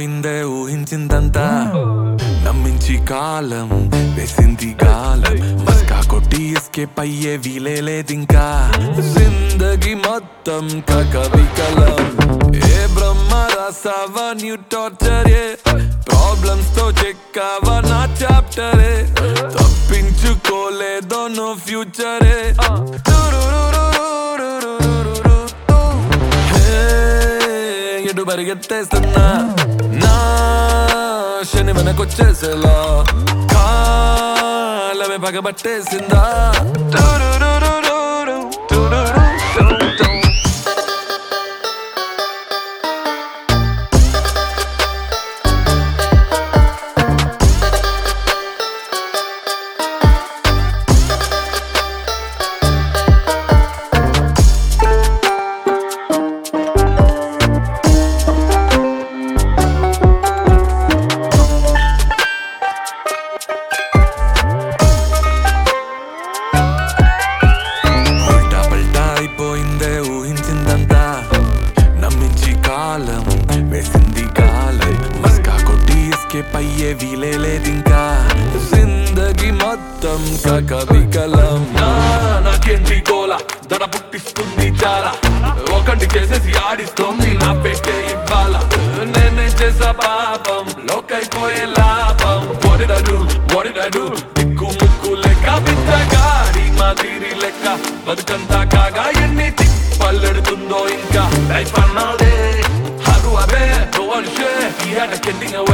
అయిపోయిందే ఊహించిందంతా నమ్మించి కాలం వేసింది గాలం మస్కా కొట్టి ఎస్కేప్ అయ్యే వీలే లేదింకా జిందగి మొత్తం కకవికలం ఏ బ్రహ్మ రాసావా న్యూ టార్చర్ ఏ ప్రాబ్లమ్స్ తో చెక్కావా నా చాప్టరే తప్పించుకోలేదో నో ఫ్యూచరే ఎటు పరిగెత్తేస్తున్నా నా శని వెనకొచ్చేసేలా కాలమే పగబట్టేసిందా టురురురురురు, టురురురురురు. ఉల్టా పల్టా అయిపోయిందే ఊహించిందంతా నమ్మించి కాలం వేసింది కాలం మస్కా కొట్టి ఎస్కేప్ అయ్యే వీలే లేదింకా జిందగి మొత్తం కకవికలం నాకేంటి గోల దడ పుట్టిస్తుంది చాలా ఒకటి చేసేసి ఆడిస్తోంది నా పెట్టే ఇవ్వాల నేనే చేసా పాపం లోకైపోయే లాభం ఒడిడడు ఒడిడడు దిక్కు ముక్కు లెక్క బిచ్చగాడి మాదిరి లెక్క బతుకంతా కాగా ఎన్ని పల్లెడుతుందో ఇంకా లైఫ్ అన్నదే హరు అవే no one share he had a ending away